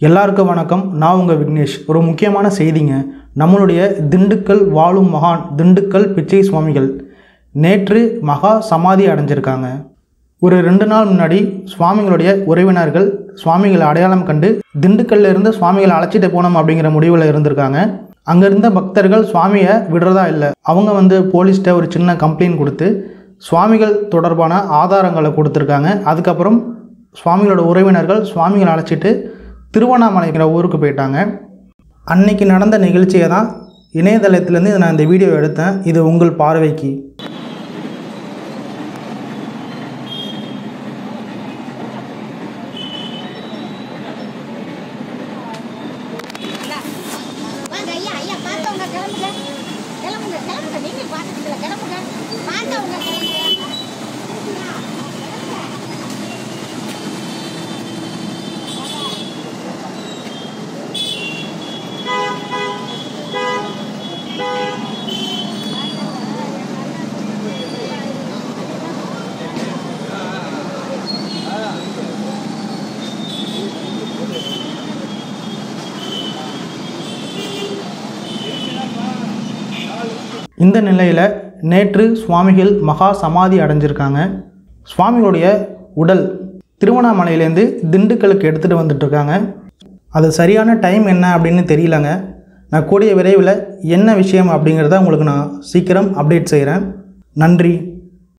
எல்லாருக்கும் வணக்கம் நான் உங்கள் விக்னேஷ் ஒரு முக்கியமான செய்திங்க நம்மளுடைய திண்டுக்கல் வாழும் மகான் திண்டுக்கல் பிச்சை சுவாமிகள் நேற்று மகா சமாதி அடைஞ்சிருக்காங்க ஒரு ரெண்டு நாள் முன்னாடி சுவாமிகளுடைய உறவினர்கள் சுவாமிகளை அடையாளம் கண்டு திண்டுக்கல்ல இருந்து சுவாமிகளை அழைச்சிட்டு போனோம் அப்படிங்கிற முடிவில் இருந்திருக்காங்க அங்கே இருந்த பக்தர்கள் சுவாமியை விடுறதா இல்லை அவங்க வந்து போலீஸ்கிட்ட ஒரு சின்ன கம்ப்ளைண்ட் கொடுத்து சுவாமிகள் தொடர்பான ஆதாரங்களை கொடுத்துருக்காங்க அதுக்கப்புறம் சுவாமிகளோட உறவினர்கள் சுவாமிகளை அழைச்சிட்டு திருவண்ணாமலைங்கிற ஊருக்கு போயிட்டாங்க அன்னைக்கு நடந்த நிகழ்ச்சியை தான் இணையதளத்திலேருந்து நான் இந்த வீடியோ எடுத்தேன் இது உங்கள் பார்வைக்கு வாங்க ஐயா ஐயா பார்த்தவங்க கிளம்புங்க கிளம்புங்க கிளம்புங்க நீங்க பார்த்துட்டு கிளம்புங்க பார்த்தவங்க கிளம்புங்க இந்த நிலையில் நேற்று சுவாமிகள் மகா சமாதி அடைஞ்சிருக்காங்க சுவாமிகளுடைய உடல் திருவண்ணாமலையிலேருந்து திண்டுக்கலுக்கு எடுத்துகிட்டு வந்துட்டுருக்காங்க அது சரியான டைம் என்ன அப்படின்னு தெரியலங்க நான் கூடிய விரைவில் என்ன விஷயம் அப்படிங்கிறத உங்களுக்கு நான் சீக்கிரம் அப்டேட் செய்கிறேன் நன்றி